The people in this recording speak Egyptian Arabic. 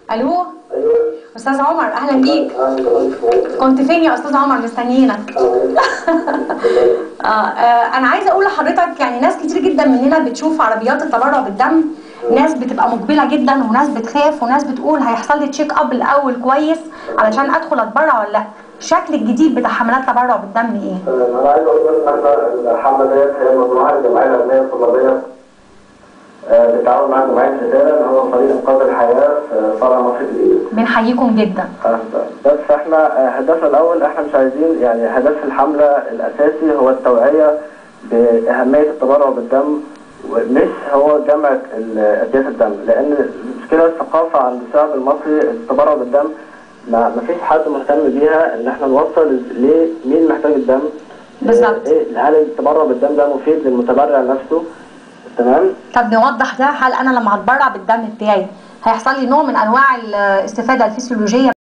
الو ايوه استاذ عمر اهلا بيك انا كنت فين يا استاذ عمر مستنيينك آه آه انا عايزه اقول لحضرتك يعني ناس كتير جدا مننا بتشوف عربيات التبرع بالدم ناس بتبقى مقبله جدا وناس بتخاف وناس بتقول هيحصل لي تشيك اب الاول كويس علشان ادخل اتبرع ولا لا الشكل الجديد بتاع حملات تبرع بالدم ايه انا عايز اقول بس ان احنا الحمله ديت هي مجموعه الجمعيه الامنيه الطلابيه آه، بالتعاون مع جمعيه رساله اللي هو فريق انقاذ الحياه في فرع مصر الجديده بنحييكم جدا بس احنا آه، هدفنا الاول احنا مش عايزين يعني هدف الحمله الاساسي هو التوعيه باهميه التبرع بالدم ومش هو جمع ال- اكياس الدم لان المشكله الثقافه عند الشعب المصري التبرع بالدم ما ما فيش حد مهتم بيها ان احنا نوصل لمين محتاج الدم بالظبط. ايه هل التبرع بالدم ده مفيد للمتبرع نفسه تمام طب نوضح ده هل انا لما هتبرع بالدم بتاعي هيحصل لي نوع من انواع الاستفاده الفسيولوجيه